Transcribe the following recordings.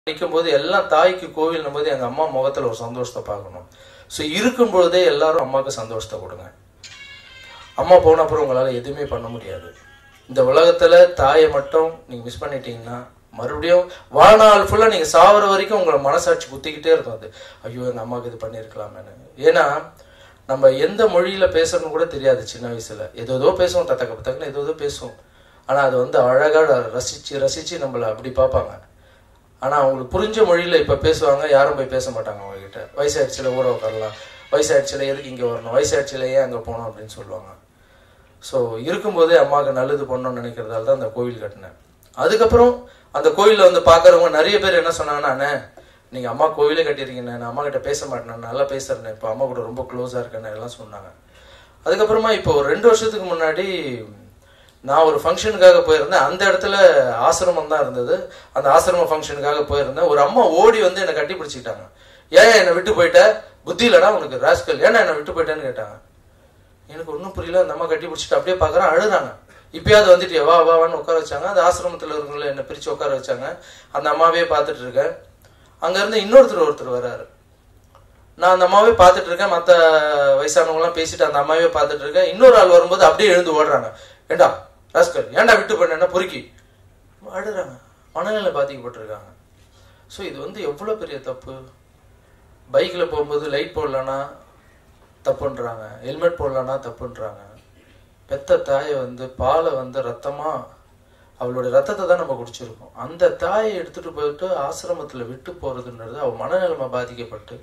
நிற்கும் போது எல்லாம் தாய்க்கு கோவில்னும் போது எங்க அம்மா முகத்துல ஒரு சந்தோஷத்தை பார்க்கணும் ஸோ இருக்கும் பொழுதே எல்லாரும் அம்மாவுக்கு சந்தோஷத்தை கொடுங்க அம்மா போன அப்புறம் உங்களால எதுவுமே பண்ண முடியாது இந்த உலகத்துல தாயை மட்டும் நீங்க மிஸ் பண்ணிட்டீங்கன்னா மறுபடியும் வாழ்நாள் ஃபுல்லா நீங்க சாவர வரைக்கும் உங்களை மனசாட்சி குத்திக்கிட்டே இருக்கும் அது ஐயோ எங்க அம்மாவுக்கு இது பண்ணியிருக்கலாமேன்னு ஏன்னா நம்ம எந்த மொழியில பேசணும்னு கூட தெரியாது சின்ன வயசுல ஏதோ ஏதோ பேசுவோம் தத்தக்க பத்தக்கன்னு ஏதோ ஏதோ பேசுவோம் ஆனா அது வந்து அழகா ரசிச்சு ரசிச்சு நம்மள அப்படி பார்ப்பாங்க ஆனா அவங்களுக்கு புரிஞ்ச மொழியில இப்ப பேசுவாங்க யாரும் போய் பேச மாட்டாங்க அவங்க கிட்ட வயசாயிடுச்சுல ஊற உட்காரலாம் வயசாயிடுச்சுல எதுக்கு இங்க வரணும் வயசாயிடுச்சுல ஏன் அங்க போகணும் அப்படின்னு சொல்லுவாங்க ஸோ இருக்கும்போதே அம்மாவுக்கு நல்லது பண்ணணும்னு நினைக்கிறதால தான் அந்த கோவில் கட்டினேன் அதுக்கப்புறம் அந்த கோயிலில் வந்து பார்க்குறவங்க நிறைய பேர் என்ன சொன்னாங்கன்னா அண்ணே நீங்க அம்மா கோவிலே கட்டியிருக்கீங்க நான் அம்மா கிட்ட பேச மாட்டேன் நல்லா பேசுறேன் இப்போ அம்மா கூட ரொம்ப க்ளோஸாக இருக்கேன்னு எல்லாம் சொன்னாங்க அதுக்கப்புறமா இப்போ ஒரு ரெண்டு வருஷத்துக்கு முன்னாடி நான் ஒரு ஃபங்க்ஷனுக்காக போயிருந்தேன் அந்த இடத்துல ஆசிரமம் தான் இருந்தது அந்த ஆசிரம ஃபங்க்ஷனுக்காக போயிருந்தேன் ஒரு அம்மா ஓடி வந்து என்னை கட்டி பிடிச்சிக்கிட்டாங்க ஏன் என்னை விட்டு போயிட்ட புத்தி இல்லடா உனக்கு ராஸ்கல் ஏன்னா என்னை விட்டு போயிட்டேன்னு கேட்டாங்க எனக்கு ஒன்றும் புரியல அந்த அம்மா கட்டி பிடிச்சிட்டு அப்படியே பார்க்குறேன் அழுறாங்க இப்பயாவது வந்துட்டு வா வா வான்னு உட்கார வச்சாங்க அந்த ஆசிரமத்தில் இருக்கவங்கள என்னை பிரித்து உட்கார வச்சாங்க அந்த அம்மாவே பார்த்துட்டு இருக்கேன் அங்கேருந்து இன்னொருத்தர் ஒருத்தர் வராரு நான் அந்த அம்மாவே பார்த்துட்டு இருக்கேன் மற்ற வயசானவங்களாம் பேசிட்டு அந்த அம்மாவே பார்த்துட்டு இருக்கேன் இன்னொரு ஆள் வரும்போது அப்படியே எழுந்து ஓடுறாங்க ஏண்டா ராஸ்கல் ஏன்டா விட்டு பண்ண பொறுக்கி அழுறாங்க மனநிலை பாதிக்கப்பட்டிருக்காங்க ஸோ இது வந்து எவ்வளோ பெரிய தப்பு பைக்கில் போகும்போது லைட் போடலன்னா தப்புன்றாங்க ஹெல்மெட் போடலன்னா தப்புன்றாங்க பெத்த தாயை வந்து பாலை வந்து ரத்தமா அவளுடைய ரத்தத்தை தான் நம்ம குடிச்சிருக்கோம் அந்த தாயை எடுத்துட்டு போயிட்டு ஆசிரமத்துல விட்டு போறதுன்றது அவ மனநிலைமை பாதிக்கப்பட்டு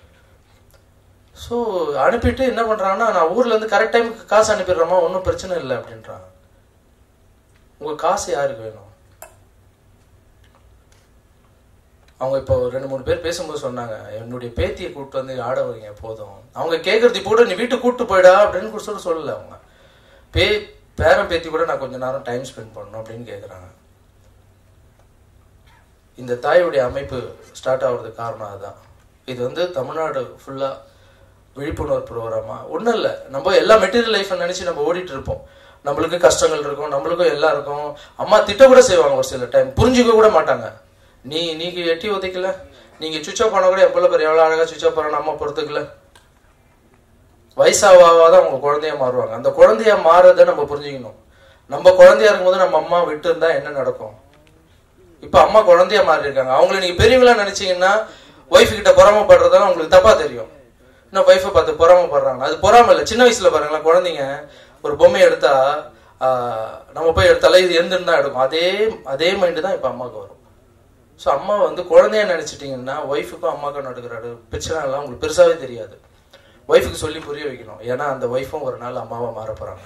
ஸோ அனுப்பிட்டு என்ன பண்றாங்கன்னா நான் ஊர்ல இருந்து கரெக்ட் டைமுக்கு காசு அனுப்பிடுறோமா ஒன்றும் பிரச்சனை இல்லை அப்படின்றாங்க உங்க காசு யாருக்கு வேணும் அவங்க இப்போ ரெண்டு மூணு பேர் பேசும்போது சொன்னாங்க என்னுடைய பேத்தியை கூப்பிட்டு வந்து ஆட வைங்க போதும் அவங்க கேட்கறது இப்போ கூட நீ வீட்டுக்கு கூப்பிட்டு போயிடா அப்படின்னு கூட சொல்ல சொல்லல அவங்க பே பேரன் பேத்தி கூட நான் கொஞ்ச நேரம் டைம் ஸ்பெண்ட் பண்ணணும் அப்படின்னு கேட்குறாங்க இந்த தாயுடைய அமைப்பு ஸ்டார்ட் ஆகுறதுக்கு காரணம் அதுதான் இது வந்து தமிழ்நாடு ஃபுல்லாக விழிப்புணர்வு ப்ரோக்ராமா ஒன்றும் இல்லை நம்ம எல்லா மெட்டீரியல் லைஃப்பை நினச்சி நம்ம ஓடிட்டு இருப்போம் நம்மளுக்கு கஷ்டங்கள் இருக்கும் நம்மளுக்கும் எல்லாம் இருக்கும் அம்மா திட்ட கூட செய்வாங்க ஒரு சில டைம் புரிஞ்சுக்க கூட மாட்டாங்க நீ நீங்க எட்டி ஒதைக்கல நீங்க சுவிச் ஆஃப் பண்ண கூட எவ்வளோ பேர் எவ்வளோ அழகாக சுவிச் ஆஃப் பண்ணணும் அம்மா பொறுத்துக்கல வயசாவாதான் அவங்க குழந்தைய மாறுவாங்க அந்த குழந்தைய மாறதை நம்ம புரிஞ்சுக்கணும் நம்ம குழந்தையா இருக்கும்போது நம்ம அம்மா விட்டு இருந்தா என்ன நடக்கும் இப்ப அம்மா குழந்தையா மாறி இருக்காங்க அவங்கள நீங்க பெரியவங்களா நினைச்சீங்கன்னா ஒய்ஃப் கிட்ட பொறாமப்படுறதெல்லாம் உங்களுக்கு தப்பா தெரியும் இன்னும் ஒய்ஃபை பார்த்து பொறாமப்படுறாங்க அது பொறாம இல்லை சின்ன வயசுல பாருங்களேன் குழந்தைங்க ஒரு பொம்மையை எடுத்தா ஆஹ், நம்ம போய் எடுத்தாலே இது எந்திருந்து தான் எடுக்கும் அதே அதே மைண்டு தான் இப்ப அம்மாவுக்கு வரும் ஸோ அம்மா வந்து குழந்தைய நினைச்சிட்டீங்கன்னா ஒய்ஃபுக்கும் அம்மாவுக்கும் நடக்கிற பிரச்சனை எல்லாம் உங்களுக்கு பெருசாவே தெரியாது ஒய்ஃபுக்கு சொல்லி புரிய வைக்கணும் ஏன்னா அந்த ஒய்ஃபும் ஒரு நாள் அம்மாவா மாற போறாங்க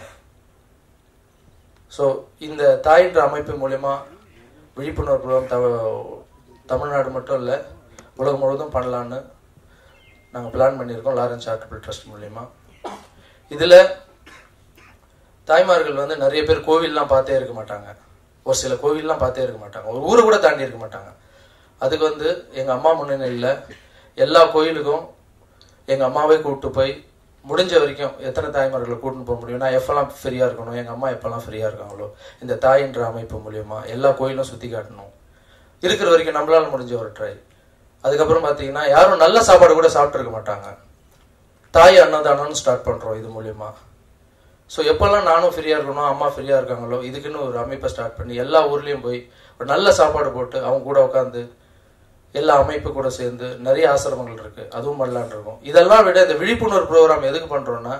ஸோ இந்த தாயின்ற அமைப்பு மூலயமா விழிப்புணர்வு program த தமிழ்நாடு மட்டும் இல்லை உலகம் முழுவதும் பண்ணலான்னு நாங்கள் பிளான் பண்ணியிருக்கோம் லாரன்ஸ் சாரிட்டபிள் ட்ரஸ்ட் மூலயமா இதில் தாய்மார்கள் வந்து நிறைய பேர் கோவில்லாம் பார்த்தே இருக்க மாட்டாங்க ஒரு சில கோவில்லாம் பார்த்தே இருக்க மாட்டாங்க ஒரு ஊரை கூட தாண்டி இருக்க மாட்டாங்க அதுக்கு வந்து எங்கள் அம்மா முன்னணியில் எல்லா கோயிலுக்கும் எங்கள் அம்மாவே கூப்பிட்டு போய் முடிஞ்ச வரைக்கும் எத்தனை தாய்மார்களை கூட்டின்னு போக முடியும் நான் எப்பெல்லாம் ஃப்ரீயாக இருக்கணும் எங்கள் அம்மா எப்பெல்லாம் ஃப்ரீயாக இருக்காங்களோ இந்த தாயின்ற அமைப்பு மூலியமா எல்லா கோயிலும் சுற்றி காட்டணும் இருக்கிற வரைக்கும் நம்மளால முடிஞ்ச ஒரு ட்ரை அதுக்கப்புறம் பார்த்தீங்கன்னா யாரும் நல்ல சாப்பாடு கூட சாப்பிட்ருக்க மாட்டாங்க தாய் அன்னதானம்னு ஸ்டார்ட் பண்ணுறோம் இது மூலியமா ஸோ எப்போல்லாம் நானும் ஃப்ரீயாக இருக்கணும் அம்மா ஃப்ரீயாக இருக்காங்களோ இதுக்குன்னு ஒரு அமைப்பை ஸ்டார்ட் பண்ணி எல்லா ஊர்லேயும் போய் ஒரு நல்ல சாப்பாடு போட்டு அவங்க கூட உட்காந்து எல்லா அமைப்பு கூட சேர்ந்து நிறைய ஆசிரமங்கள் இருக்கு அதுவும் பண்ணலான் இருக்கோம் இதெல்லாம் விட இந்த விழிப்புணர்வு ப்ரோக்ராம் எதுக்கு பண்றோம்னா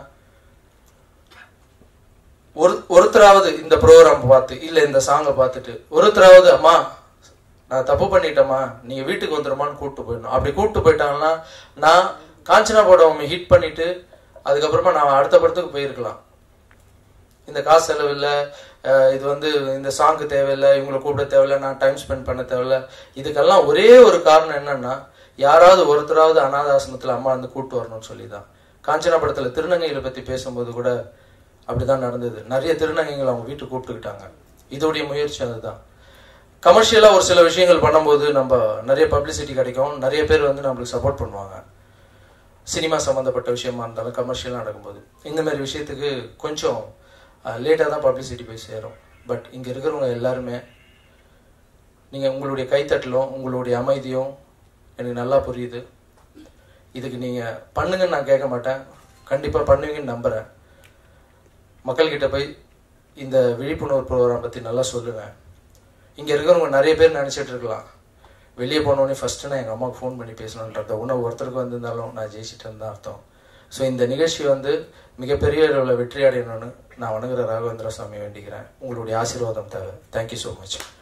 ஒரு ஒருத்தராவது இந்த ப்ரோக்ராம் பார்த்து இல்ல இந்த சாங்கை பார்த்துட்டு ஒருத்தராவது அம்மா நான் தப்பு பண்ணிட்டேம்மா நீங்க வீட்டுக்கு வந்துருமான்னு கூப்பிட்டு போயிடணும் அப்படி கூப்பிட்டு போயிட்டாங்கன்னா நான் காஞ்சனா படம் ஹிட் பண்ணிட்டு அதுக்கப்புறமா நான் அடுத்த படத்துக்கு போயிருக்கலாம் இந்த காசு செலவு இல்லை இது வந்து இந்த சாங்க்கு தேவையில்லை இவங்களை கூப்பிட தேவையில்லை நான் டைம் ஸ்பெண்ட் பண்ண தேவையில்லை இதுக்கெல்லாம் ஒரே ஒரு காரணம் என்னன்னா யாராவது ஒருத்தராவது அனாதாசிரமத்தில் அம்மா வந்து கூப்பிட்டு வரணும்னு சொல்லி தான் காஞ்சனா படத்தில் திருநங்கைகளை பற்றி பேசும்போது கூட அப்படிதான் நடந்தது நிறைய திருநங்கைகள் அவங்க வீட்டுக்கு கூப்பிட்டுக்கிட்டாங்க இதோடைய முயற்சி அதுதான் கமர்ஷியலாக ஒரு சில விஷயங்கள் பண்ணும்போது நம்ம நிறைய பப்ளிசிட்டி கிடைக்கும் நிறைய பேர் வந்து நம்மளுக்கு சப்போர்ட் பண்ணுவாங்க சினிமா சம்மந்தப்பட்ட விஷயமா இருந்தாலும் கமர்ஷியலாக நடக்கும்போது இந்த மாதிரி விஷயத்துக்கு கொஞ்சம் லேட்டாக தான் பப்ளிசிட்டி போய் சேரும் பட் இங்கே இருக்கிறவங்க எல்லாருமே நீங்கள் உங்களுடைய கைத்தட்டலும் உங்களுடைய அமைதியும் எனக்கு நல்லா புரியுது இதுக்கு நீங்கள் பண்ணுங்கன்னு நான் கேட்க மாட்டேன் கண்டிப்பாக பண்ணுவீங்கன்னு நம்புகிறேன் மக்கள்கிட்ட போய் இந்த விழிப்புணர்வு ப்ரோக்ராம் பற்றி நல்லா சொல்லுவேன் இங்கே இருக்கிறவங்க நிறைய பேர் நினச்சிட்டு இருக்கலாம் வெளியே போனோடனே ஃபஸ்ட்டு நான் எங்கள் அம்மாவுக்கு ஃபோன் பண்ணி பேசணுன்றத உணவு ஒருத்தருக்கு வந்திருந்தாலும் நான் ஜெயிச்சிட்டேன்னு தான் அர்த்தம் ஸோ இந்த நிகழ்ச்சி வந்து மிகப்பெரிய அளவில் வெற்றி அடையணும்னு நான் வணங்குற ராகவேந்திர சாமி வேண்டிக்கிறேன் உங்களுடைய ஆசீர்வாதம் தேவை தேங்க்யூ ஸோ மச்